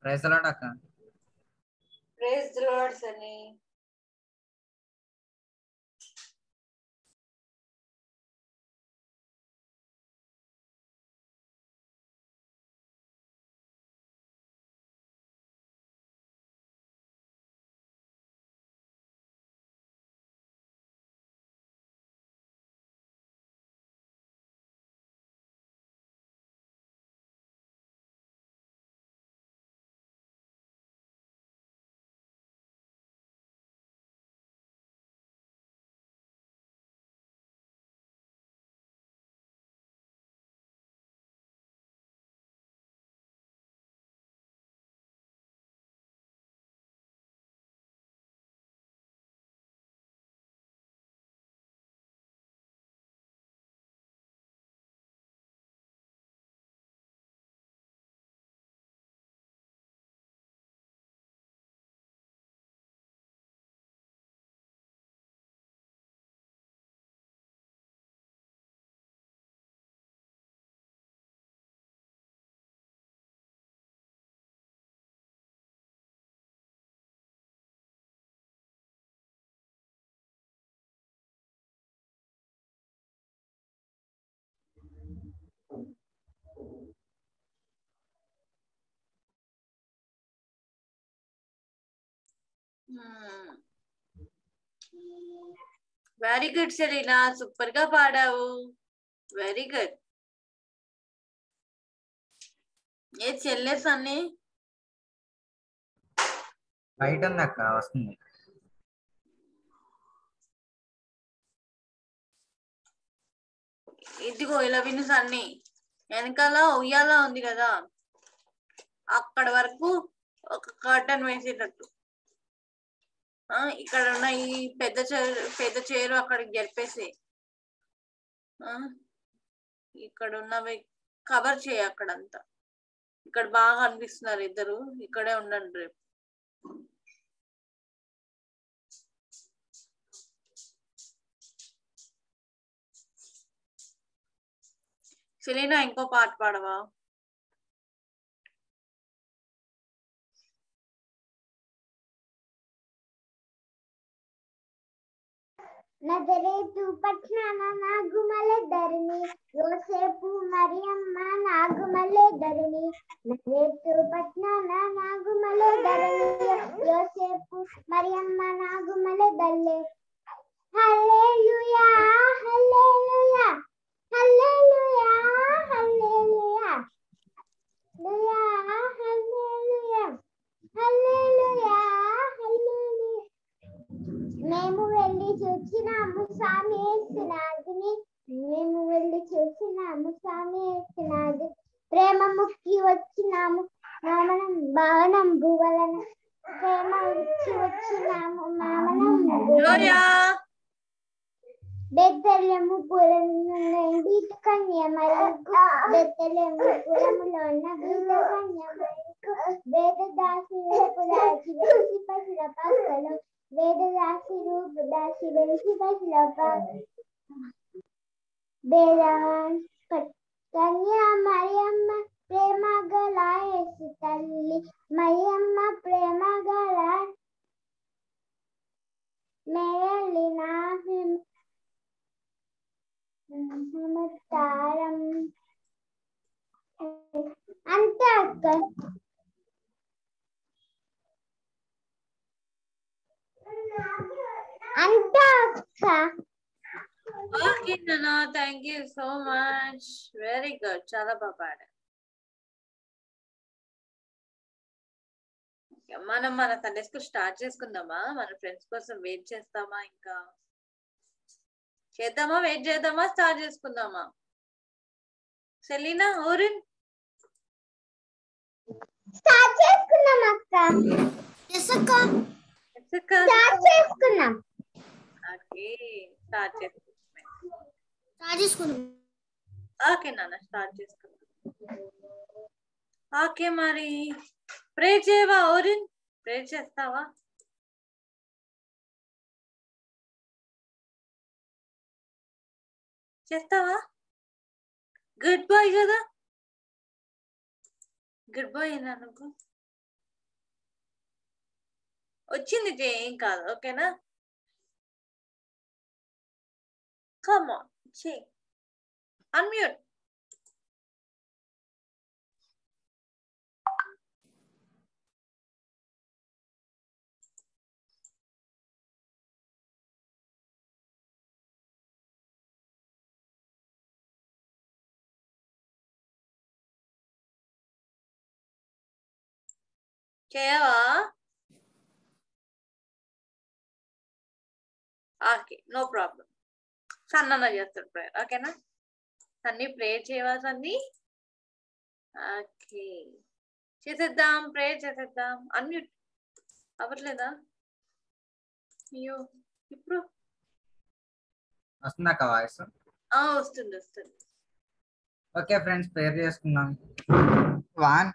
Price అలాట్ అక్క praise the lord Sunny very good Selina super గా పాడావు వెరీ గుడ్ ఏ చెల్లెస్ అన్ని బయట ఉంది అక్క వస్తుంది ఇదిగో ఇలా విను అన్ని వెనకాల ఉయ్యాల ఉంది కదా అక్కడ వరకు ఒక కర్టన్ వేసేటట్టు ఆ, ఇక్కడ ఉన్న ఈ పెద్ద చైర్ పెద్ద చైరు అక్కడికి జరిపేసి ఆ, ఇక్కడ ఉన్నవి కవర్ చేయి అక్కడంతా ఇక్కడ బాగా అనిపిస్తున్నారు ఇద్దరు ఇక్కడే ఉండండి రేపు సెలీనా ఇంకో పాట పాడవా నజరేతు పట్నాన నాగుమలె ధరణి యోసేపు మరియమ్మ నాగుమలె ధరణి నజరేతు పట్నాన నాగుమలె ధరణి యోసేపు మరియమ్మ నాగుమలె దల్లే హల్లెలూయా హల్లెలూయా హల్లెలూయా హల్లెలూయా హల్లెలూయా హల్లెలూయా హల్లెలూయా హల్లెలూయా మేము వెళ్ళి చూసినాము స్వామి వేసినాదిని మేము వెళ్ళి చూసినాము స్వామి వేసినాది ప్రేమ ముక్కి వచ్చినాము మామనం భవనం భువలన ప్రేమ ఇచ్చి వచ్చినాము మామనం గ్లోరియా బెత్తలెము పురమున గీత కన్య మరకు బెత్తలెము పురములో ఉన్న గీత కన్య మరకు వేద దాసి రూపు దాసి వెలిసి పసిల పక్కలు వేద దాసి రూపు దాసి వెలిసి పసిల వేద కన్య మరియమ్మ ప్రేమ గల యేసు తల్లి మరియమ్మ ప్రేమ గల మేలి నా నమస్కారం అంతే అక్క అంతే అక్క ఓకే నానా thank you so much very good చాలా బాగా పాడా మనం మన సండే స్కూల్ స్టార్ట్ చేసుకుందామా మన ఫ్రెండ్స్ కోసం వెయిట్ చేస్తామా ఇంకా చేద్దామా వెయిట్ చేద్దామా స్టార్ట్ చేసుకుందామా సెలీనా ఊరిన్ స్టార్ట్ చేసుకున్నాం అక్క స్టార్ట్ చేసుకున్నాం ఓకే స్టార్ట్ చేసుకుందాం స్టార్ట్ చేసుకున్నాం ఓకే నాన్న స్టార్ట్ చేసుకుందాం ఓకే మరి ప్రే చేయవా ఓరిన్ ప్రే చేస్తావా చేస్తావా గుడ్ బాయ్ కదా గుడ్ బాయ్ అయినా నువ్వు వచ్చింది జే ఏం కాదు ఓకేనా కమ్ ఆన్ చే అన్మ్యూట్ చేయవా ఓకే నో ప్రాబ్లం సన్న చేస్తాడు ప్రేయర్ ఓకేనా సన్ని ప్రేయర్ చేయవా సన్ని ఓకే చేసేద్దాం ప్రేయర్ చేసేద్దాం అన్మ్యూట్ అవ్వట్లేదా అయ్యో ఇప్పుడు వస్తుందక్క వాయిస్ ఆ వస్తుంది వస్తుంది ఓకే ఫ్రెండ్స్ ప్రేయర్ చేసుకుందాం వన్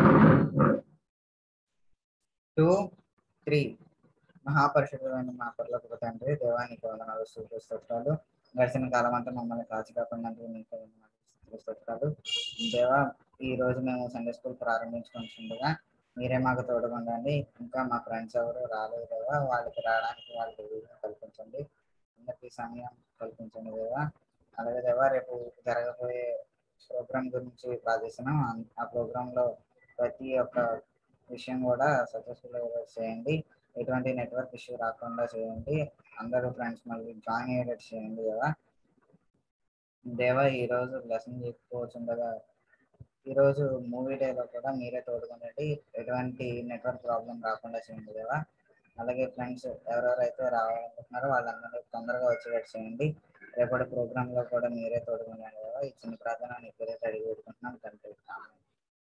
టూ త్రీ మహాపరిషుడైన మా పర్లకు తండ్రి దేవానికి వందనాలు స్తోత్రాలు గడిచిన కాలం అంతా మమ్మల్ని కాచి కాపాడినందుకు మీకు వందనాలు స్తోత్రాలు దేవా ఈ రోజు మేము సండే స్కూల్ ప్రారంభించుకుంటుండగా మీరే మాకు తోడుగుండండి ఇంకా మా ఫ్రెండ్స్ ఎవరు రాలేదు దేవా వాళ్ళకి రావడానికి వాళ్ళకి వీలు కల్పించండి అందరికీ సమయం కల్పించండి దేవా అలాగే దేవా రేపు జరగబోయే ప్రోగ్రామ్ గురించి ప్రార్థిస్తున్నాం ఆ- ఆ ప్రోగ్రామ్ లో ప్రతి ఒక్క విషయం కూడా సక్సెస్ఫుల్ చేయండి ఎటువంటి నెట్వర్క్ ఇష్యూ రాకుండా చేయండి అందరూ ఫ్రెండ్స్ మళ్ళీ జాయిన్ అయ్యేటట్టు చేయండి కదా దేవా ఈ రోజు లెసన్ చెప్పుకోవచ్చుండగా ఈ రోజు మూవీ డేలో కూడా మీరే తోడుకునండి ఎటువంటి నెట్వర్క్ ప్రాబ్లం రాకుండా చేయండి కదా అలాగే ఫ్రెండ్స్ ఎవరెవరైతే రావాలనుకుంటున్నారో వాళ్ళందరూ తొందరగా వచ్చేటట్టు చేయండి రేపటి ప్రోగ్రామ్ లో కూడా మీరే తోడుకునండి కదా ఈ చిన్న ప్రార్థన నీ పేరైతే అడిగి పెట్టుకుంటున్నాం తండ్రి amen.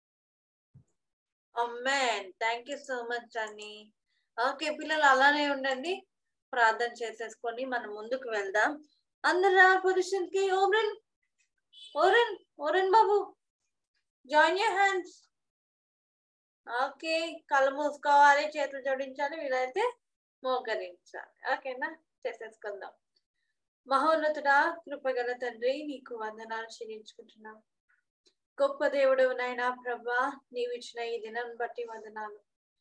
Amen thank you so much అని ఓకే పిల్లలు అలానే ఉండండి ప్రార్థన చేసేసుకొని మనం ముందుకు వెళ్దాం అందరు రా పొజిషన్ కి ఓబ్రన్ ఓరన్ ఓరన్ బాబు జాయిన్ యర్ హ్యాండ్స్ ఓకే కళ్ళు మూసుకోవాలి చేతులు జోడించాలి వీలైతే మోకరించాలి ఓకేనా చేసేసుకుందాం మహోన్నతుడా కృపగల తండ్రి నీకు వందనాలు చెల్లించుకుంటున్నాం గొప్ప దేవుడు నాయనా ప్రభా నీవు ఇచ్చిన ఈ దినం బట్టి వందనాలు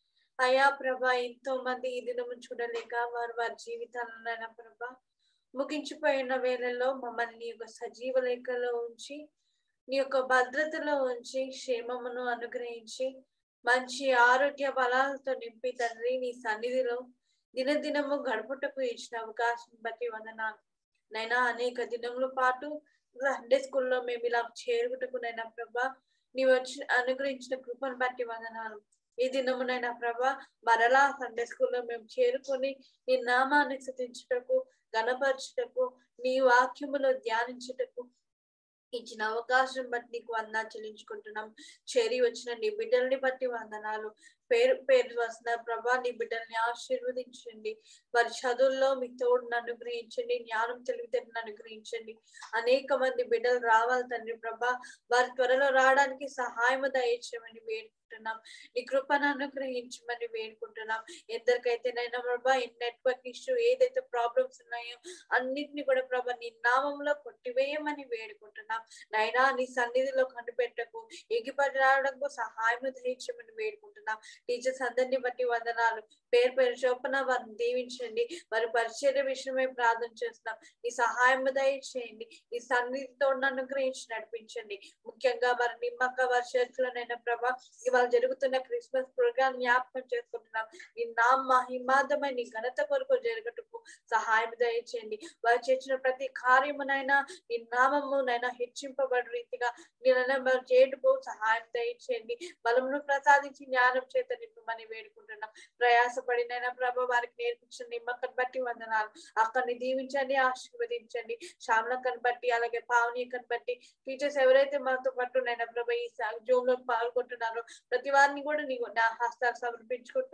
అయా ప్రభా ఎంతో మంది ఈ దినము చూడలేక వారు వారి జీవితాలైనా ప్రభా ముగించిపోయిన వేళల్లో మమ్మల్ని నీ యొక్క సజీవ లేఖలో ఉంచి నీ యొక్క భద్రతలో ఉంచి క్షేమమును అనుగ్రహించి మంచి ఆరోగ్య బలాలతో నింపి తండ్రి నీ సన్నిధిలో దినదినము గడుపుటకు ఇచ్చిన అవకాశం బట్టి వందనాలు నైనా అనేక దినముల పాటు సండే స్కూల్లో మేము ఇలా చేరుకుటకు నైనా ప్రభా నీవు వచ్చి అనుగ్రహించిన కృపను బట్టి వందనాలు ఈ దినమునైనా ప్రభా మరలా సండే స్కూల్లో మేము చేరుకొని నీ నామాన్ని స్థుతించుటకు గణపరచుటకు నీ వాక్యములో ధ్యానించుటకు ఇచ్చిన అవకాశం బట్టి నీకు వందనాలు చెల్లించుకుంటున్నాం చేరి వచ్చిన నీ బిడ్డల్ని బట్టి వందనాలు పేరు పేరు వస్తున్న ప్రభా నీ బిడ్డల్ని ఆశీర్వదించండి వారి చదువుల్లో మీ తోడును అనుగ్రహించండి జ్ఞానం తెలివితేటను అనుగ్రహించండి అనేక మంది బిడ్డలు రావాలి తండ్రి ప్రభా వారి త్వరలో రావడానికి సహాయము దయచేయమని వేడుకుంటున్నాం నీ కృపను అనుగ్రహించమని వేడుకుంటున్నాం ఎందరికైతే నైనా ప్రభా ఈ నెట్వర్క్ ఇష్యూ ఏదైతే ప్రాబ్లమ్స్ ఉన్నాయో అన్నిటిని కూడా ప్రభా నీ నామంలో కొట్టివేయమని వేడుకుంటున్నాం నైనా నీ సన్నిధిలో కనిపెట్టకు ఎగిపడి రావడానికి సహాయం దయచేయమని వేడుకుంటున్నాం టీచర్స్ అందరిని బట్టి వందనాలు పేరు పేరు చొప్పున వారిని దీవించండి వారి పరిచర్య విషయమై ప్రార్థన చేస్తున్నాం నీ సహాయం దయచేయండి నీ సన్నిధితో నన్ను గ్రహించి నడిపించండి ముఖ్యంగా వారి నిమ్మక వారి చర్చలోనైనా ప్రభా ఇవాళ జరుగుతున్న క్రిస్మస్ ప్రోగ్రామ్ జ్ఞాపకం చేసుకుంటున్నాం నీ నా మహిమాదమై నీ ఘనత కొరకు జరగటకు సహాయం దయచేయండి వారు చేసిన ప్రతి కార్యమునైనా నీ నామమునైనా హెచ్చింపబడి రీతిగా నేను చేటుకు సహాయం దయచేయండి బలమును ప్రసాదించి జ్ఞానం చేత నింపమని వేడుకుంటున్నాం ప్రయాసపడినైనా ప్రభ వారికి నేర్పించిన నిమ్మకం బట్టి వందనాలు అక్కడిని దీవించండి ఆశీర్వదించండి శ్యామలకను బట్టి అలాగే పావనీకను బట్టి టీచర్స్ ఎవరైతే మాతో పాటు నైనా ప్రభ ఈ జూమ్ లో పాల్గొంటున్నారో ప్రతి వారిని కూడా నీకు నా హస్తాలు సమర్పించుకుంటూ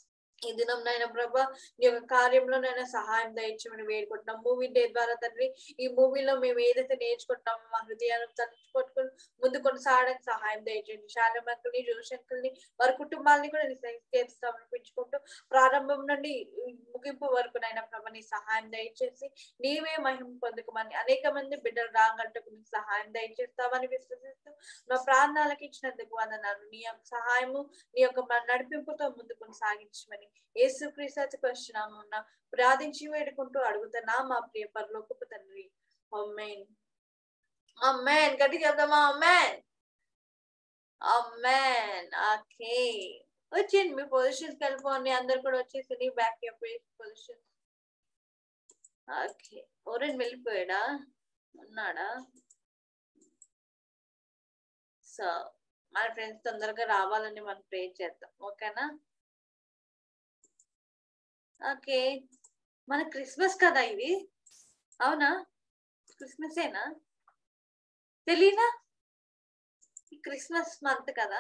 ఈ దినం నైనా ప్రభా నీ యొక్క కార్యంలో నైనా సహాయం దయచేయమని వేడుకుంటున్నాం మూవీ డే ద్వారా తండ్రి ఈ మూవీలో మేము ఏదైతే నేర్చుకుంటున్నామో మా హృదయాలను తలుచుకొట్టుకుని ముందు కొనసాగడానికి సహాయం దయచేయండి శాలమంకుల్ని జోషంకుల్ని వారి కుటుంబాలని కూడా నీ సంకేత సమర్పించుకుంటూ ప్రారంభం నుండి ముగింపు వరకు నైనా ప్రభ నీ సహాయం దయచేసి నీవే మహిమ పొందుకోమని అనేక మంది బిడ్డలు రాగంటకు నీకు సహాయం దయచేస్తామని విశ్వసిస్తూ మా ప్రార్థనలకు ఇచ్చినందుకు వందనాలు నీ యొక్క సహాయము నీ యొక్క నడిపింపుతో ముందు కొనసాగించమని తీర్చమని యేసుక్రీస్తు వచ్చినామున్న ప్రార్థించి వేడుకుంటూ అడుగుతున్నా మా ప్రియ పరలోకపు తండ్రి అమ్మేన్ అమ్మేన్ గట్టి చెప్దామా అమ్మేన్ అమ్మేన్ ఓకే వచ్చేయండి మీ పొజిషన్స్ వెళ్ళిపోండి అందరు కూడా వచ్చేసి బ్యాక్ పొజిషన్ ఓకే ఓరెన్ వెళ్ళిపోయాడా ఉన్నాడా సో మన ఫ్రెండ్స్ తొందరగా రావాలని మనం ప్రే చేద్దాం ఓకేనా ఓకే మన క్రిస్మస్ కదా ఇది అవునా క్రిస్మస్ ఏనా తెలీనా ఈ క్రిస్మస్ మంత్ కదా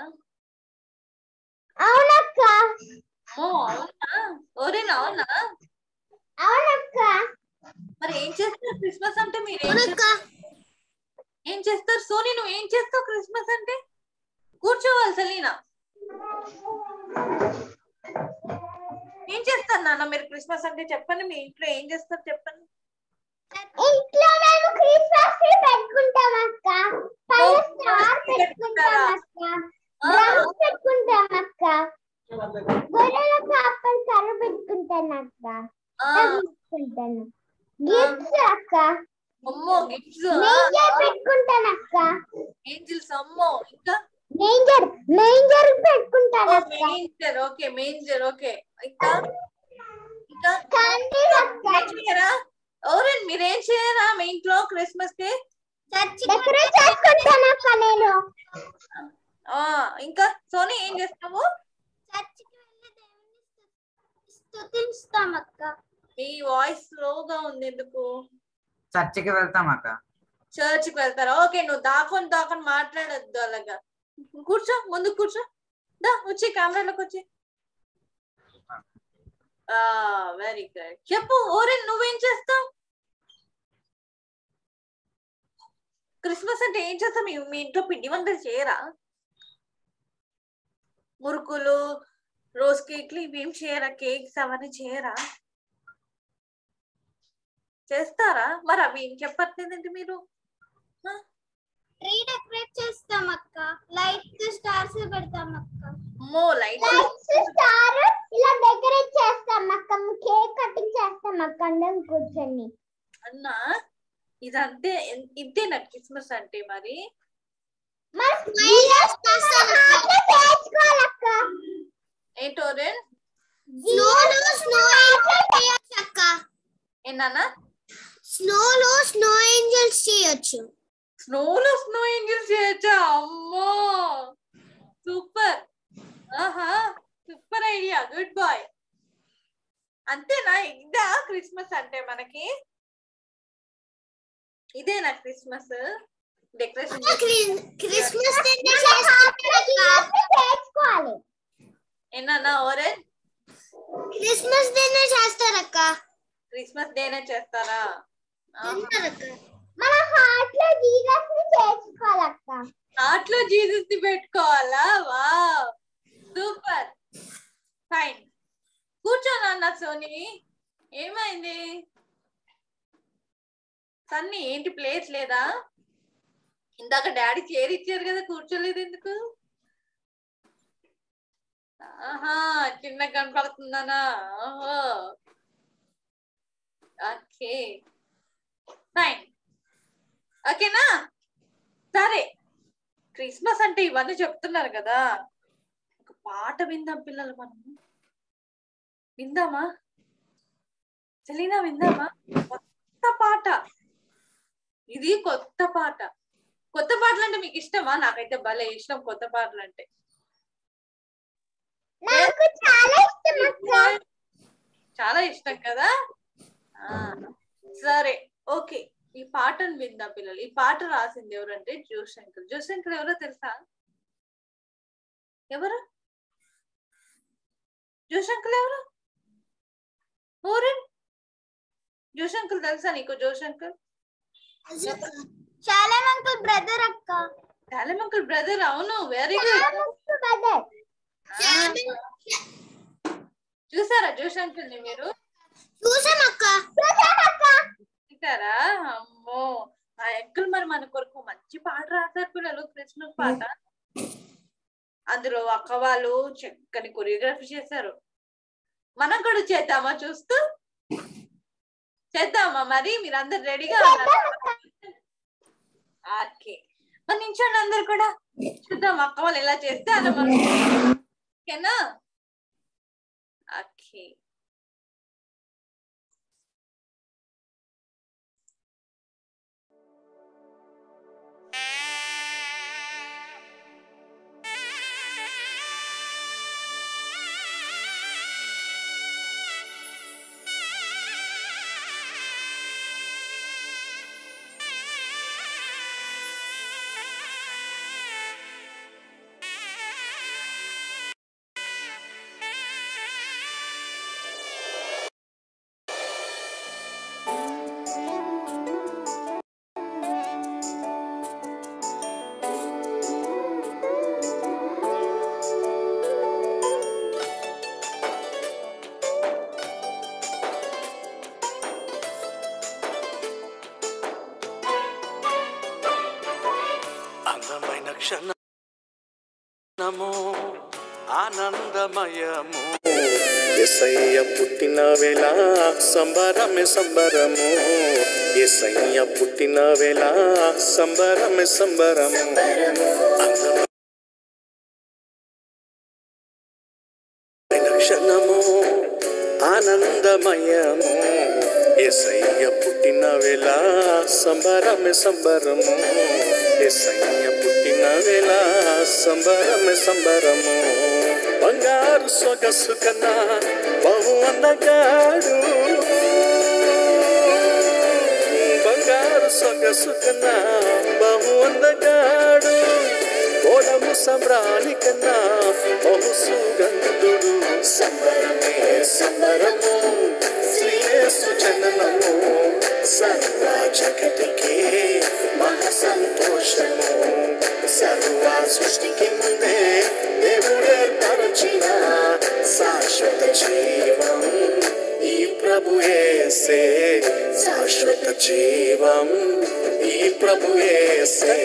అవునక్క ఓ అవునా ఓరేనా అవునా అవునక్క మరి ఏం చేస్తారు క్రిస్మస్ అంటే మీరు ఏం చేస్తారు? ఏం చేస్తారు సోనీ నువ్వు ఏం చేస్తావు క్రిస్మస్ అంటే కూర్చోవాలి సెలీనా ఏం చేస్తారు నాన్న మీరు క్రిస్మస్ అంటే చెప్పండి మీ ఇంట్లో ఏం చేస్తారు చెప్పండి ఇంట్లో మేము క్రిస్మస్ ట్రీ పెట్టుకుంటాం అక్క పైన ఓ, స్టార్ ట్రీ పెట్టుకుంటాం పెట్టుకుంటారా? అక్క ఆ, డ్రమ్స్ పెట్టుకుంటాం అక్క గొర్రెల కాపలు కర్ర పెట్టుకుంటాను అక్క ఆ, పెట్టుకుంటాను గిఫ్ట్స్ అక్క అమ్మో గిఫ్ట్స్ మేంజర్ పెట్టుకుంటాను అక్క ఏంజిల్స్ అమ్మో ఇంకా మేంజర్ మేంజర్ పెట్టుకుంటాను అక్క మేంజర్ ఓకే మేంజర్ ఓకే ఇంకా ఇంకా క్యాండిల్ అక్క ఏం చేయరా ఓరెన్ మీరేం చేయరా మీ ఇంట్లో క్రిస్మస్ కి డెకరేట్ చేసుకుంటాను అక్క నేను ఆ ఇంకా సోనీ ఏం చేస్తావు చర్చికి వెళ్ళి దేవుని స్తుతిస్తాం అక్క మీ వాయిస్ స్లోగా ఉంది ఎందుకు చర్చికి వెళ్తాం అక్క చర్చ్ కి వెళ్తారా ఓకే నువ్వు దాకొని దాకొని మాట్లాడద్దు అలాగా కూర్చో ముందు కూర్చో దా వచ్చి కెమెరాలోకి వచ్చి ఆ వెరీ గుడ్ చెప్పు ఓరెన్ నువ్వేం చేస్తావు క్రిస్మస్ అంటే ఏం చేస్తావు మీ మీ ఇంట్లో పిండి వంటలు చేయరా మురుకులు రోజ్ కేక్లు ఇవేం చేయరా కేక్స్ అవన్నీ చేయరా చేస్తారా మరి అవి ఏం చెప్పట్లేదండి మీరు ట్రీ డెకరేట్ చేస్తాం అక్క లైట్స్ స్టార్స్ పెడతాం అక్క అమ్మో లైట్ లైట్స్ స్టార్ ఇలా డెకరేట్ చేస్తాం అక్క కేక్ కటింగ్ చేస్తాం అక్క అందరం కూర్చొని అన్నా ఇదంతే ఎన్- ఇంతేనా క్రిస్మస్ అంటే మరి చేసుకోవాలక్క ఏంటోరెన్ స్నోలో స్నో ఏంజల్స్ అక్క ఏనా స్నోలో స్నో ఏంజల్స్ చేయొచ్చు స్నోలో స్నో ఏంజల్స్ చేయొచ్చా అమ్మో సూపర్ ఆహా సూపర్ ఐడియా గుడ్ బాయ్ అంతేనా ఇదా క్రిస్మస్ అంటే మనకి ఇదేనా క్రిస్మస్ డెకరేషన్ క్రిస్మస్ చేసుకోవాలి ఏనా ఓరెన్ క్రిస్మస్ డేనే చేస్తారక్క క్రిస్మస్ డేనే చేస్తారా ఆహా. మన హార్ట్ లో జీసస్ ని చేసుకోవాలక్క నాట్లో జీసస్ ని పెట్టుకోవాలా వా సూపర్ ఫైన్ కూర్చో నాన్న సోని ఏమైంది సన్ని ఏంటి ప్లేస్ లేదా ఇందాక డాడీ చైర్ ఇచ్చారు కదా కూర్చోలేదు ఎందుకు ఆహా చిన్న కనపడుతుందనా ఓహో ఓకే ఫైన్ ఓకేనా సరే క్రిస్మస్ అంటే ఇవన్నీ చెప్తున్నారు కదా ఒక పాట విందాం పిల్లలు మనం విందామా సెలీనా విందామా కొత్త పాట ఇది కొత్త పాట కొత్త పాటలు అంటే మీకు ఇష్టమా నాకైతే భలే ఇష్టం కొత్త పాటలు అంటే నాకు చాలా ఇష్టం అక్క చాలా ఇష్టం కదా ఆ, సరే ఓకే ఈ పాటను విందాం పిల్లలు ఈ పాట రాసింది ఎవరంటే జోశంకర్ జోశంకర్ ఎవరో తెలుసా ఎవరు జోశంకర్ ఎవరు ఓరెన్ జోశంకర్ తెలుసా నీకు జోశంకర్ చాలా అంకుల్ బ్రదర్ అక్క టాలెమంకల్ బ్రదర్ అవును వెరీ గుడ్ బ్రదర్ చూసారా జోశంకర్ ని మీరు చూసాం అక్క చూసాం అక్క చూసారా అమ్మో ఆ అంకుల్ మరి మన కొరకు మంచి పాట రాశారు పిల్లలు క్రిస్మస్ పాట అందులో అక్క వాళ్ళు చక్కని కొరియోగ్రఫీ చేశారు మనం కూడా చేద్దామా చూస్తూ చేద్దామా మరి మీరందరు రెడీగా ఉన్నారు ఓకే మరి నించోండి అందరు కూడా చూద్దాం అక్క వాళ్ళు ఎలా చేస్తే అలా మనం ఓకేనా ఓకే అందమైన క్షణము ఆనందమయము ఎసయ్య పుట్టిన వేళ సంబరమే సంబరము ఎసయ్య పుట్టిన వేళ సంబరమే సంబరము అందమైన క్షణము ఆనందమయము ఎసయ్య పుట్టిన వేళ సంబరమే సంబరము ఎసయ్య పుట్టిన వేళ సంబరమే సంబరము బంగారు సొగసు కన్నా బహు అందగాడు బంగారు సొగసు కన్నా బహు అందగాడు కోలము సంబ్రాణి కన్నా బహు సుగంధుడు సంబరమే సంబరము శ్రీయేసు జననము సర్వ జగతికి మహా సంతోషము సర్వ సృష్టికి ముందే దేవుడే పరచిన శాశ్వత జీవం ఈ ప్రభు యేసే శాశ్వత జీవం ఈ ప్రభు యేసే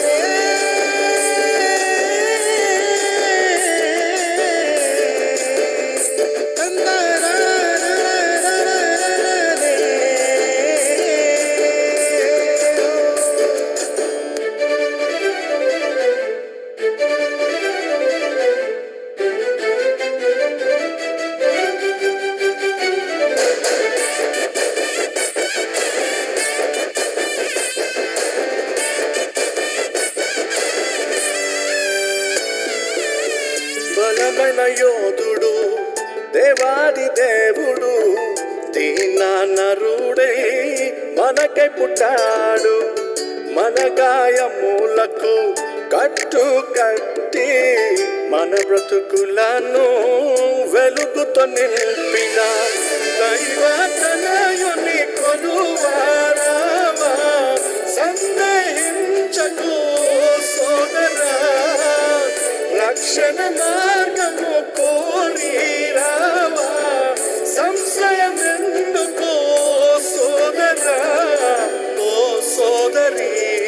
బలమైన యోధుడు దేవాది దేవుడు దీన నరుడై మనకై పుట్టాడు మన గాయములకు కట్టు కట్టి మన బ్రతుకులను వెలుగుతో నింపిన దైవ తనయుని కొనువారావా సందేహించకు సోదరా రక్షణ మార్గము కోరిరావా సంశయం ఎందుకు సోదరా ఓ సోదరి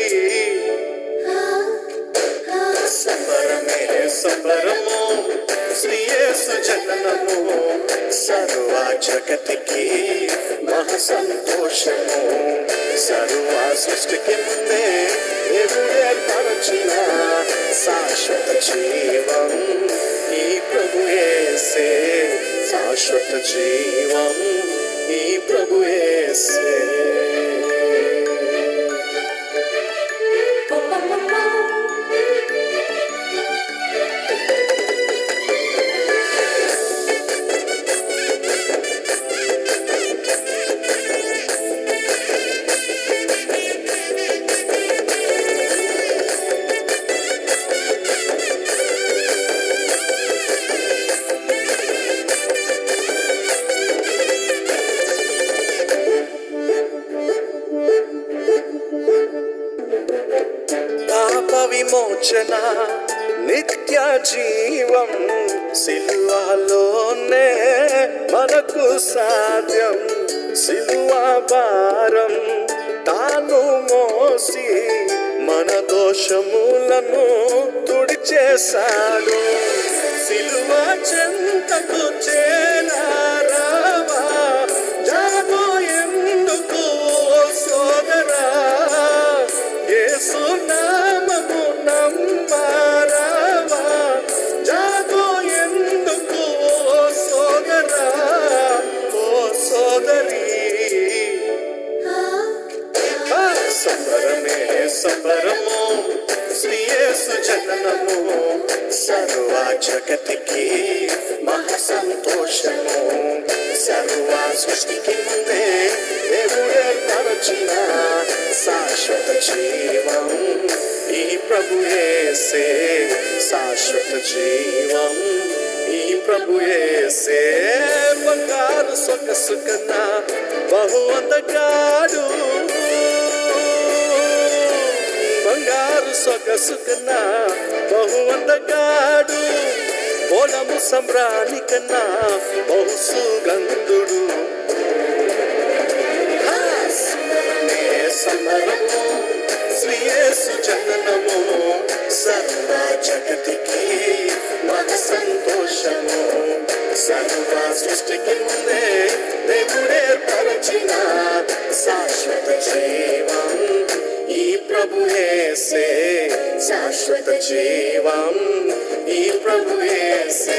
సంబరమే సంబరము శ్రీయేసు జననము సర్వ జగతికి మహా సంతోషము సర్వ సృష్టికి ముందే దేవుడే పరచిన శాశ్వత జీవం ఈ ప్రభు యేసే శాశ్వత జీవం ఈ ప్రభు యేసే పాప విమోచన నిత్య జీవం సిల్వాలోనే మనకు సాధ్యం సిల్వా భారం తాను మోసి మన దోషములను తుడిచేశాడు సిలువ చెంతకు చేరారావా జాగో ఎందుకు ఓ సోదరా యేసు నామము నమ్మారావా జాగో ఎందుకు ఓ సోదరా ఓ సోదరి సంబరమే సంబరము శ్రీయేసు జననము సర్వ జగతికి మహా సంతోషము సర్వ సృష్టికి ముందే దేవుడే పరచిన శాశ్వత జీవం ఈ ప్రభుయేసే శాశ్వత జీవం ఈ ప్రభుయేసే బంగారు సొగసు కన్నా బహు అందగాడు బంగారు సొగసు కన్నా బహు అందగాడు పొలము సంబ్రాణి కన్నా బహు సుగంధుడు ఆ సుందరమే సంబరము శ్రీయేసు జననము సర్వ జగతికి మన సంతోషము సర్వ సృష్టికి ముందే దేవుడే పరచిన శాశ్వత జీవం ఈ ప్రభుయేసే శాశ్వత జీవం ఈ ప్రభుయేసే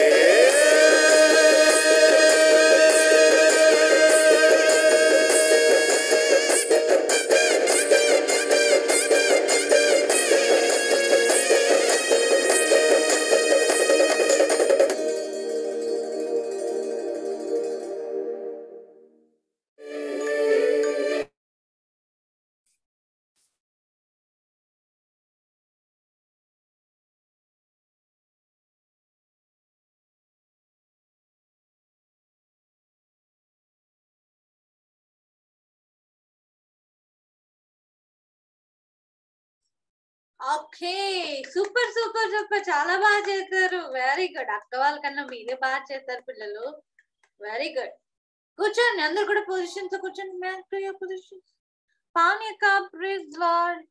ఓకే సూపర్ సూపర్ సూపర్ చాలా బాగా చేశారు వెరీ గుడ్ అక్క వాళ్ళకన్నా మీరే బాగా చేశారు పిల్లలు వెరీ గుడ్ కూర్చోండి అందరు కూడా పొజిషన్స్ కూర్చోండి మ్యాక్ టు యువర్ పొజిషన్ పాన్ యొక్క ప్రైజ్ లార్డ్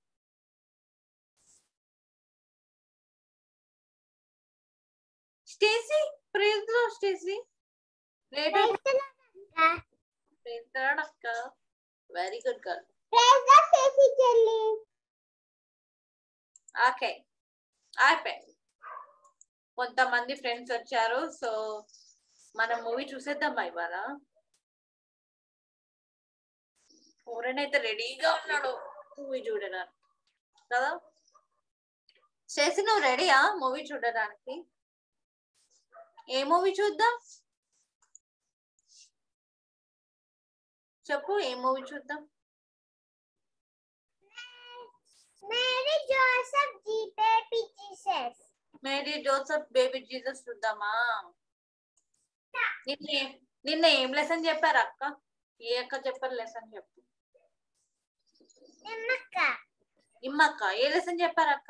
స్టేసీ ప్రైజ్ లో స్టేసీ లేటర్ ప్రైజ్ అక్క వెరీ గుడ్ గర్ల్ చేసి చెల్లి ఓకే అయిపోయి కొంతమంది ఫ్రెండ్స్ వచ్చారు సో మనం మూవీ చూసేద్దాం ఇవాళ ఫోరెన్ అయితే రెడీగా ఉన్నాడు మూవీ చూడడానికి కదా చేసి నువ్వు రెడీయా మూవీ చూడడానికి ఏ మూవీ చూద్దాం చెప్పు ఏ మూవీ చూద్దాం మేరీ జోసెఫ్ జీ baby Jesus Mary Joseph baby Jesus చూద్దామా నిన్న ఏం- నిన్న ఏం లెసన్ చెప్పారు అక్క ఏ అక్క చెప్పారు లెసన్ చెప్పు నిమ్మక్క ఇమ్మక్క ఏ లెసన్ చెప్పారు అక్క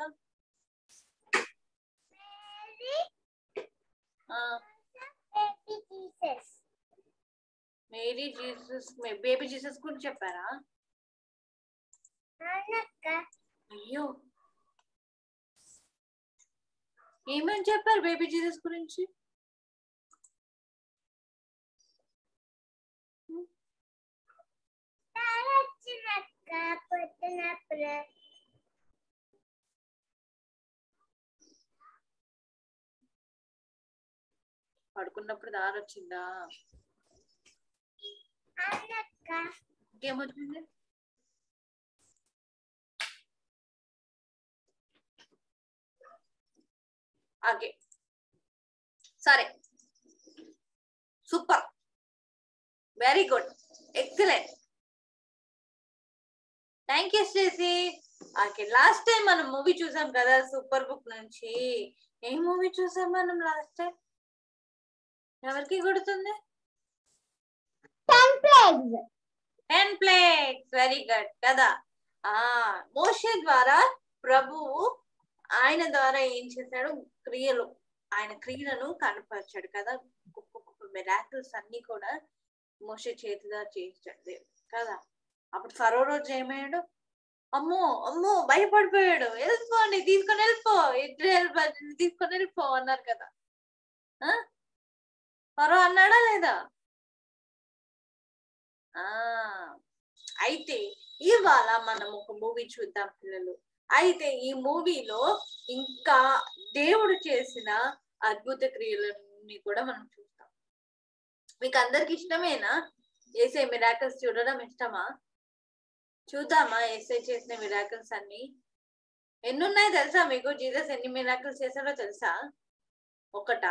మేరీ ఆ, baby Jesus Mary Jesus baby Jesus గురించి చెప్పారా అవునక్క అయ్యో ఏమేమి చెప్పారు బేబీ జీసస్ గురించి వచ్చినక్క పొద్దునప్పుడు పడుకున్నప్పుడు దారి వచ్చిందా అవునక్క ఇంకేమొచ్చింది ఓకే సరే super very good excellent thank you Stacy okay last time మనం మూవీ చూసాం కదా సూపర్ బుక్ నుంచి ఏం మూవీ చూసాం మనం లాస్ట్ టైం ఎవరికి గుర్తుంది ten plagues ten plates very good కదా ఆ మోషే ద్వారా ప్రభువు ఆయన ద్వారా ఏం చేశాడు క్రియలు ఆయన క్రియలను కనపరిచాడు కదా గొప్ప గొప్ప మిరాకిల్స్ అన్ని కూడా మోషే చేతిగా చేయించాడు దేవుడు కదా అప్పుడు ఫరో రోజు ఏమయ్యాడు అమ్మో అమ్మో భయపడిపోయాడు వెళ్ళిపోండి తీసుకొని వెళ్ళిపో ఇజ్రాయెల్ ప్రజల్ని తీసుకొని వెళ్ళిపో అన్నారు కదా ఆ? ఫరో అన్నాడా లేదా ఆ అయితే ఇవాళ మనం ఒక మూవీ చూద్దాం పిల్లలు అయితే ఈ మూవీలో ఇంకా దేవుడు చేసిన అద్భుత క్రియలని కూడా మనం చూస్తాం మీకు అందరికి ఇష్టమేనా ఏసే మిరాకల్స్ చూడడం ఇష్టమా చూద్దామా ఏసే చేసిన మిరాకల్స్ అన్ని ఎన్ని ఉన్నాయి తెలుసా మీకు జీసస్ ఎన్ని మిరాకల్స్ చేశాడో తెలుసా ఒకటా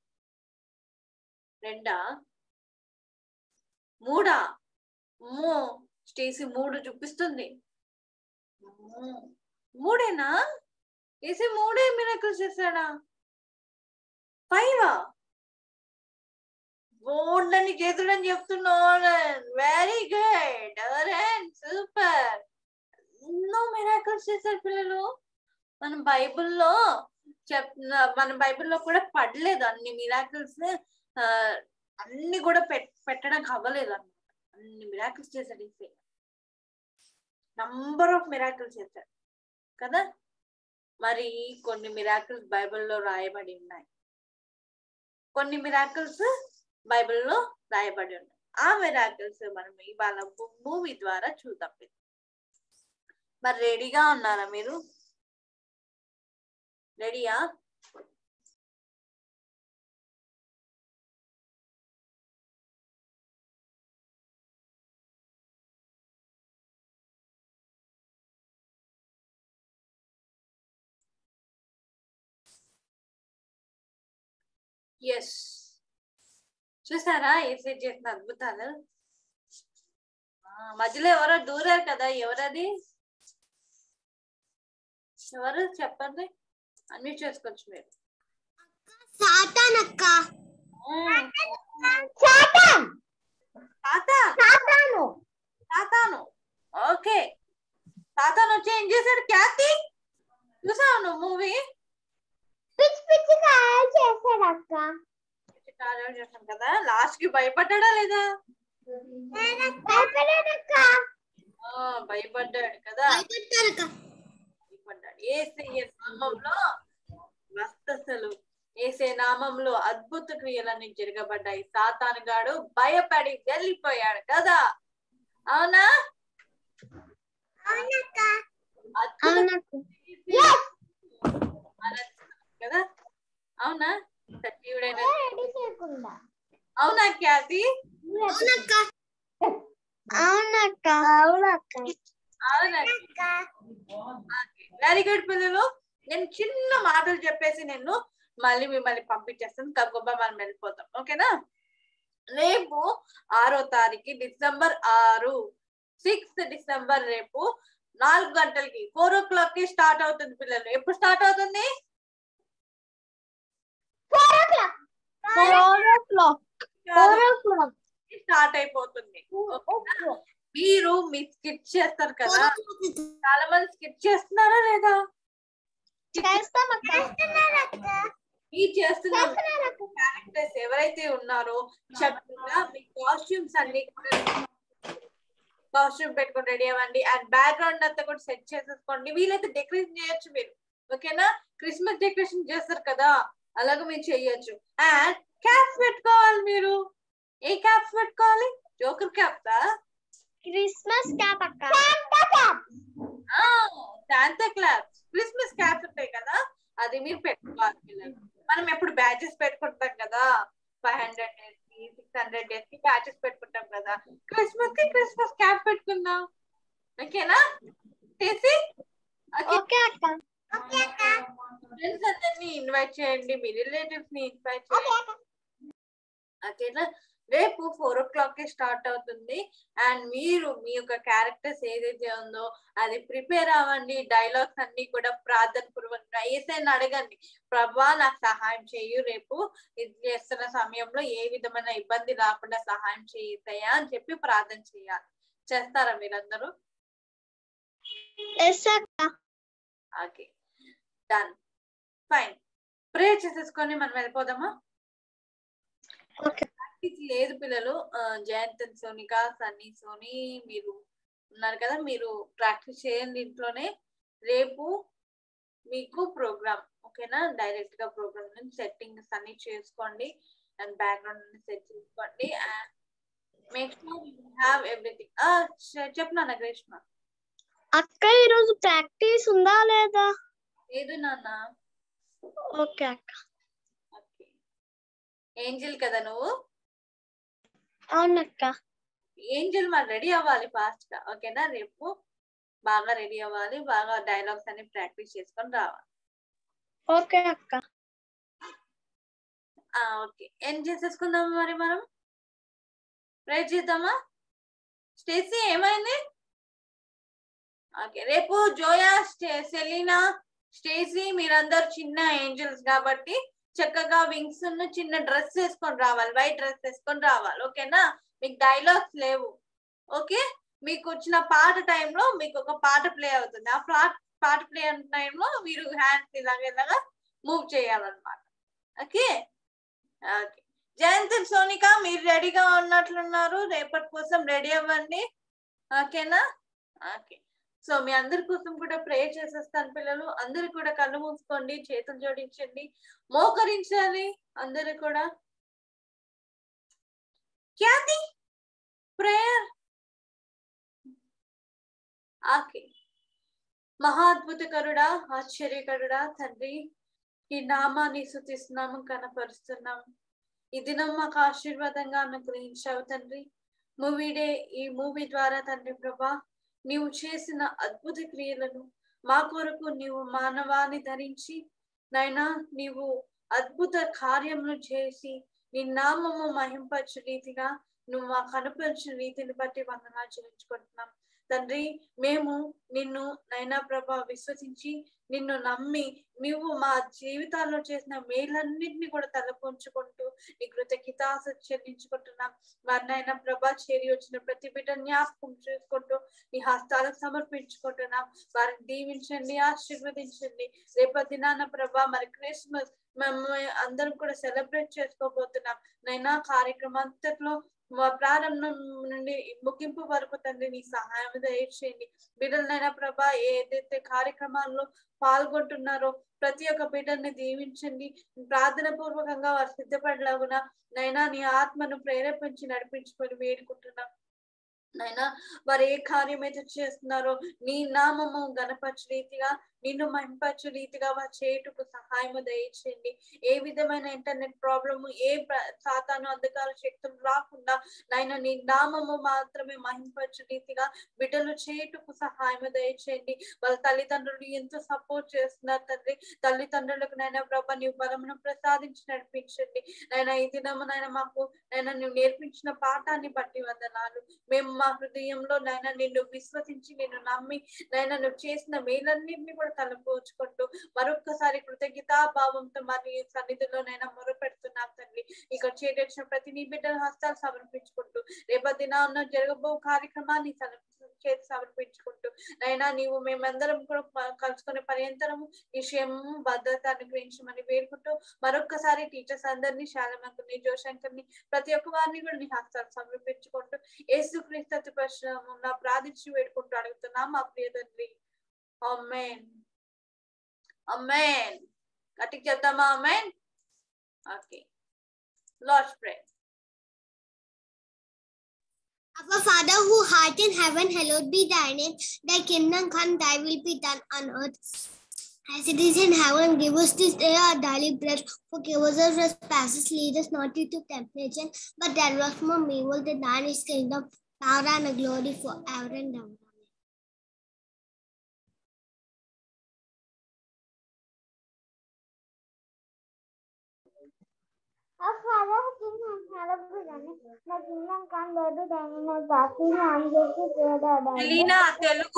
రెండా మూడా అమ్మో స్టేసీ మూడు చూపిస్తుంది అమ్మో, మూడేనా ఏసీ మూడే మిరాకల్స్ చేశాడా ఫైవా బోర్డని చేతుడని చెప్తున్నాడు వెరీ గుడ్ సూపర్ ఎన్నో మిరాకల్స్ చేశారు పిల్లలు మన బైబిల్లో చెప్ మన బైబిల్లో కూడా పడలేదు అన్ని మిరాకిల్స్ అన్ని కూడా పెట్ పెట్టడానికి అవ్వలేదు అన్నమాట అన్ని మిరాకిల్స్ చేశాడు ఈసే నంబర్ ఆఫ్ మిరాకిల్స్ చేశాడు కదా మరి కొన్ని మిరాకిల్స్ బైబిల్లో రాయబడి ఉన్నాయి కొన్ని మిరాకిల్స్ బైబిల్లో రాయబడి ఉన్నాయి ఆ మిరాకిల్స్ మనం ఇవాళ మూవీ ద్వారా చూద్దాం మరి రెడీగా ఉన్నారా మీరు రెడీయా ఎస్ చూసారా ఏసీ చేసిన అద్భుతాలు ఆ, మధ్యలో ఎవరో దూరారు కదా ఎవరది ఎవరు చెప్పండి అన్ని చేసుకోవచ్చు మీరు సాతాన్ అక్క ఉమ్, సాతాన్ తాత సాతాను తాతాను ఓకే తాతాను వచ్చి ఏం చేశాడు ఖ్యాతి చూసావు నువ్వు మూవీ పిచ్చి పిచ్చి కాయలు చేశాడు అక్క కార్యాలు చేస్తాం కదా లాస్ట్ కి భయపడ్డా లేదా భయపడాడక్క ఆ, భయపడ్డాడు కదా భయపడ్డాడు ఏసయ్య నామంలో వస్తసలు ఏసే నామంలో అద్భుత క్రియలన్నీ జరగబడ్డాయి సాతానుగాడు భయపడి వెళ్ళిపోయాడు కదా అవునా అవునక్క అద్భుత అవునక్క ఆరాధిస్తున్నాం కదా అవునా సజీవుడైన రెడీ చేయకుండా అవునా ఖ్యాతి అవునక్క అవునక్క అవునక్క అవునా వెరీ గుడ్ పిల్లలు నేను చిన్న మాటలు చెప్పేసి నేను మళ్ళీ మిమ్మల్ని పంపించేస్తాను కబ్బా మనం వెళ్ళిపోతాం ఓకేనా రేపు ఆరో తారీఖు డిసెంబర్ ఆరు సిక్స్త్ డిసెంబర్ రేపు నాలుగు గంటలకి ఫోర్ ఓ క్లాక్ కి స్టార్ట్ అవుతుంది పిల్లలు ఎప్పుడు స్టార్ట్ అవుతుంది four o'clock four o'clock four o'clock start అయిపోతుంది మీరు మీ స్కిట్ చేస్తారు కదా చాలా మంది స్కిట్ చేస్తున్నారా లేదా చేస్తామక్క మీరు చేస్తున్న చేస్తున్నారక్క క్యారెక్టర్స్ ఎవరైతే ఉన్నారో చక్కగా మీ కాస్ట్యూమ్స్ అన్ని కాస్ట్యూమ్ పెట్టుకొని రెడీ అవ్వండి అండ్ బ్యాక్గ్రౌండ్ అంతా కూడా సెట్ చేసేసుకోండి వీలైతే డెకరేషన్ చేయొచ్చు మీరు ఓకేనా క్రిస్మస్ డెకరేషన్ చేస్తారు కదా అలాగే మీరు చేయొచ్చు అండ్ క్యాప్స్ పెట్టుకోవాలి మీరు ఏ క్యాప్స్ పెట్టుకోవాలి జోకర్ క్యాప్సా క్రిస్మస్ క్యాప్ అక్క Santa cap Santa Claus Christmas caps ఉంటాయి కదా అది మీరు పెట్టుకోవాలి పిల్లలు మనం ఎప్పుడు బ్యాచెస్ పెట్టుకుంటాం కదా ఫైవ్ హండ్రెడ్ డేస్ కి సిక్స్ హండ్రెడ్ డేస్ కి బ్యాచెస్ పెట్టుకుంటాం కదా క్రిస్మస్ కి క్రిస్మస్ క్యాప్ పెట్టుకుందాం ఓకేనా చేసి ఓకే అక్క ఫ్రెండ్స్ అందరినీ ఇన్వైట్ చేయండి మీ రిలేటివ్స్ ని ఇన్వైట్ ఓకే చేయండి అక్క ఓకేనా రేపు ఫోర్ ఓ క్లాక్ కి స్టార్ట్ అవుతుంది అండ్ మీరు మీ యొక్క క్యారెక్టర్స్ ఏదైతే ఉందో అది ప్రిపేర్ అవ్వండి డైలాగ్స్ అన్ని కూడా ప్రార్థన పూర్వకంగా ఏసైనా అడగండి ప్రభా నాకు సహాయం చేయు రేపు ఇది చేస్తున్న సమయంలో ఏ విధమైన ఇబ్బంది రాకుండా సహాయం చేయితాయా అని చెప్పి ప్రార్థన చేయాలి చేస్తారా మీరందరూ ఎస్ అక్క ఓకే డన్ ఫైన్ ప్రే చేసేసుకొని మనం వెళ్ళిపోదామా ఓకే ప్రాక్టీస్ లేదు పిల్లలు ఆ, జయంత్ అండ్ సోనిక సన్నీ సోని మీరు ఉన్నారు కదా మీరు ప్రాక్టీస్ చేయండి ఇంట్లోనే రేపు మీకు ప్రోగ్రామ్ ఓకేనా డైరెక్ట్ గా ప్రోగ్రామ్ నుంచి సెట్టింగ్స్ అన్ని చేసుకోండి అండ్ బ్యాక్గ్రౌండ్ సెట్ చేసుకోండి and make sure you have everything చెప్పు నాన్న గ్రీష్మ అక్క ఈరోజు ప్రాక్టీస్ ఉందా లేదా లేదు నాన్న ఓకే అక్క ఓకే ఏంజిల్ కదా నువ్వు అవునక్క ఏంజిల్ మరి రెడీ అవ్వాలి ఫాస్ట్ గా ఓకేనా రేపు బాగా రెడీ అవ్వాలి బాగా డైలాగ్స్ అన్ని ప్రాక్టీస్ చేసుకొని రావాలి ఓకే అక్క ఆ ఓకే ఏం చేసేసుకుందాం మరి మనం ట్రై చేద్దామా స్టేసీ ఏమైంది ఓకే రేపు జోయా స్టే- సెలీనా స్టేసీ మీరందరు చిన్న ఏంజల్స్ కాబట్టి చక్కగా వింగ్స్ చిన్న డ్రెస్ వేసుకొని రావాలి వైట్ డ్రెస్ వేసుకొని రావాలి ఓకేనా మీకు డైలాగ్స్ లేవు ఓకే మీకు వచ్చిన పాట టైంలో మీకు ఒక పాట ప్లే అవుతుంది ఆ పాట పాట ప్లే అయిన టైంలో మీరు హ్యాండ్స్ ఇలాగ ఇలాగా మూవ్ చేయాలన్నమాట ఓకే ఓకే జయంత్ సోనిక మీరు రెడీగా ఉన్నట్లున్నారు రేపటి కోసం రెడీ అవ్వండి ఓకేనా ఓకే సో మీ అందరి కోసం కూడా ప్రే చేసేస్తాను పిల్లలు అందరు కూడా కళ్ళు మూసుకోండి చేతులు జోడించండి మోకరించాలి అందరు కూడా ఖ్యాతి ప్రేయర్ ఓకే మహాద్భుతకరుడా ఆశ్చర్యకరుడా తండ్రి ఈ నామాన్ని శుతిస్తున్నాము కనపరుస్తున్నాము ఈ దినం మాకు ఆశీర్వాదంగా అనుగ్రహించావు తండ్రి మూవీ డే ఈ మూవీ ద్వారా తండ్రి ప్రభా నీవు చేసిన అద్భుత క్రియలను మా కొరకు నీవు మానవాన్ని ధరించి నైనా నీవు అద్భుత కార్యములు చేసి నీ నామము మహింపచ్చు రీతిగా నువ్వు మాకు కనపరిచిన రీతిని బట్టి వందనాలు చెల్లించుకుంటున్నాం తండ్రి మేము నిన్ను నైనా ప్రభా విశ్వసించి నిన్ను నమ్మి నీవు మా జీవితాల్లో చేసిన మేలన్నింటినీ కూడా తలపొంచుకుంటూ నీ కృతజ్ఞతాస చెల్లించుకుంటున్నాం వారినైనా ప్రభా చేరి వచ్చిన ప్రతి బిడ్డ జ్ఞాపకం చేసుకుంటూ నీ హస్తాలకు సమర్పించుకుంటున్నాం వారిని దీవించండి ఆశీర్వదించండి రేపటి దినాన ప్రభా మరి క్రిస్మస్ మేము అందరం కూడా సెలబ్రేట్ చేసుకోబోతున్నాం నైనా కార్యక్రమం అంతట్లో మా ప్రారంభం నుండి ముగింపు వరకు తండ్రి నీ సహాయం దయచేయండి బిడ్డలనైనా ప్రభా ఏదైతే కార్యక్రమాల్లో పాల్గొంటున్నారో ప్రతి ఒక్క బిడ్డల్ని దీవించండి ప్రార్థన పూర్వకంగా వారు సిద్ధపడలాగున నైనా నీ ఆత్మను ప్రేరేపించి నడిపించుకొని వేడుకుంటున్నాం నైనా వారు ఏ కార్యం అయితే చేస్తున్నారో నీ నామము గణపరచు రీతిగా నిన్ను మహింపరచు రీతిగా వారు చేయుటకు సహాయము దయచేయండి ఏ విధమైన ఇంటర్నెట్ ప్రాబ్లము ఏ ప్ర- సాతాను అంధకార శక్తులు రాకుండా నాయన నీ నామము మాత్రమే మహింపరచు రీతిగా బిడ్డలు చేయుటకు సహాయము దయచేయండి వాళ్ళ తల్లిదండ్రులు ఎంతో సపోర్ట్ చేస్తున్నారు తండ్రి తల్లిదండ్రులకు నైనా ప్రభ నీవు బలమును ప్రసాదించి నడిపించండి నైనా ఈ దినము నైనా మాకు నైనా నువ్వు నేర్పించిన పాఠాన్ని బట్టి వందనాలు మేము మా హృదయంలో నైనా నిన్ను విశ్వసించి నిన్ను నమ్మి నైనా నువ్వు చేసిన మేలన్నింటినీ కూడా తలపోచుకుంటూ మరొక్కసారి కృతజ్ఞతా భావంతో మరి ఈ సన్నిధిలో నైనా మొరపెడుతున్నాం తండ్రి ఇక్కడ చేరొచ్చిన ప్రతి నీ బిడ్డల హస్తాలు సమర్పించుకుంటూ రేపటి దినాన్న జరగబో కార్యక్రమాన్ని సమ- చేతి సమర్పించుకుంటూ నైనా నీవు మేమందరం కూడా మ- కలుసుకునే పర్యంతరము ఈ క్షేమము భద్రత అనుగ్రహించమని వేడుకుంటూ మరొక్కసారి టీచర్స్ అందరినీ శాలమంకుని జోశంకర్ని ప్రతి ఒక్క వారిని కూడా నీ హస్తాలు సమర్పించుకుంటూ యేసు క్రీస్తు పరిశ్రమ ప్రార్థించి వేడుకుంటూ అడుగుతున్నాం మా ప్రియ తండ్రి అమ్మేన్ అమ్మేన్ గట్టికి చెప్తామా amen okay last pray Our Father who art in heaven, hallowed be thy name. Thy kingdom come, thy will be done on earth. As it is in heaven, give us this day our daily bread. Forgive us our trespasses, lead us not into temptation, but deliver us from evil. The thine is kingdom, power, and the glory forever and ever. Our Father who is in heaven, hallowed be thy name. Thy kingdom come, thy will be done on earth. as it is in heaven, give us this day our daily bread. Elina Telugu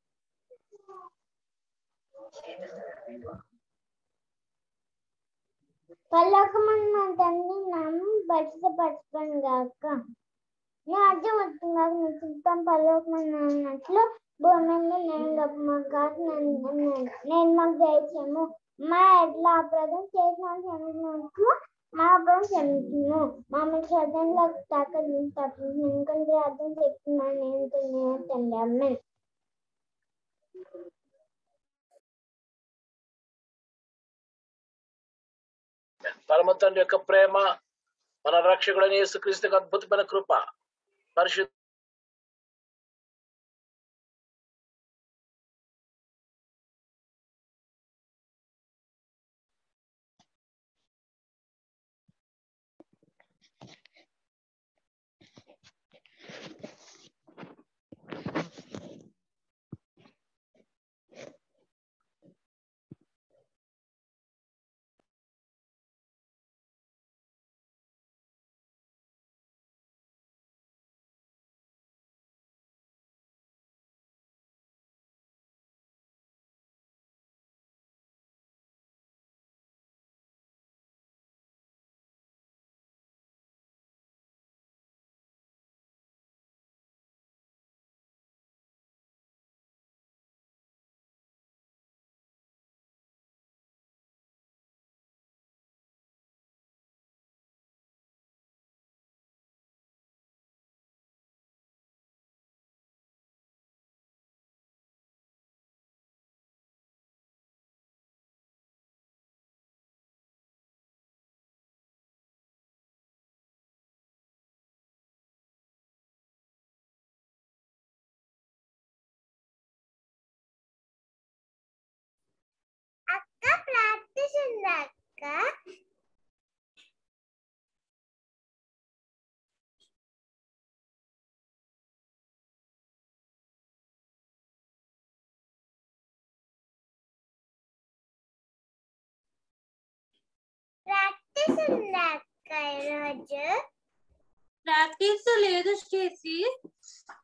పల్లకమని మా తండ్రి నామం పరిశుభ్రపరచుకోండి గాక నీ అర్థం వస్తుంది కాక నీ చిత్తం పల్లకమని అన్నట్లు భూమి మీద నేను గొప్ప మాకు కాక నేను నేను మాకు దయచేము మా ఎట్లా అపరాధం చేసిన క్షమించినట్లు మా అపరాధం క్షమించును మమ్మల్ని శ్రద్ధంలో తాకలు తప్పించు ఎందుకంటే అర్థం చెప్తున్నాను నేను తండ్రి అమ్మాయి పరమ తండ్రి యొక్క ప్రేమ మన రక్షకుడైన యేసుక్రీస్తుకి అద్భుతమైన కృప పరిశుద్ధ అక్క ప్రాక్టీస్ ఉందా అక్క ప్రాక్టీస్ ఉందా అక్క ఈరోజు ప్రాక్టీస్ లేదు స్టేసీ